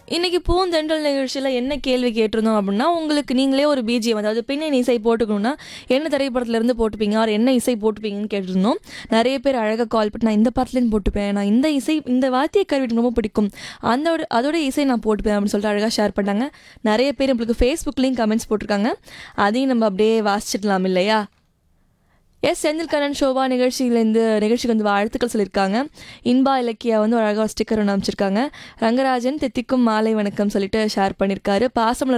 இன்னைக்கு பூந்தென்றல் நிகழ்ச்சியில் என்ன கேள்வி கேட்டிருந்தோம் அப்படின்னா உங்களுக்கு நீங்களே ஒரு பிஜிஎம் அதாவது பின்னணி இசை போட்டுக்கணும்னா என்ன திரைப்படத்துல இருந்து போட்டுப்பீங்க ஆர் என்ன இசை போட்டுப்பீங்கன்னு கேட்டிருந்தோம் நிறைய பேர் அழகாக கால் பண்ணி நான் இந்த படத்துலேருந்து போட்டுப்பேன் நான் இந்த இசை இந்த வாத்திய கருவி எனக்கு ரொம்ப பிடிக்கும் அந்த அதோட இசை நான் போட்டுப்பேன் அப்படின்னு சொல்லிட்டு அழகாக ஷேர் பண்ணாங்க நிறைய பேர் நம்மளுக்கு ஃபேஸ்புக்லேயும் கமெண்ட்ஸ் போட்டிருக்காங்க அதையும் நம்ம அப்படியே வாசிச்சிடலாம் இல்லையா எஸ் செந்தில் கண்ணன் ஷோபா நிகழ்ச்சியிலேருந்து நிகழ்ச்சிக்கு வந்து வாழ்த்துக்கள் சொல்லியிருக்காங்க இன்பா இலக்கியா வந்து ஒரு அழகாக ஸ்டிக்கர் ஒன்று அமைச்சிருக்காங்க ரங்கராஜன் தித்திக்கும் மாலை வணக்கம் சொல்லிட்டு ஷேர் பண்ணியிருக்காரு பாசமலர்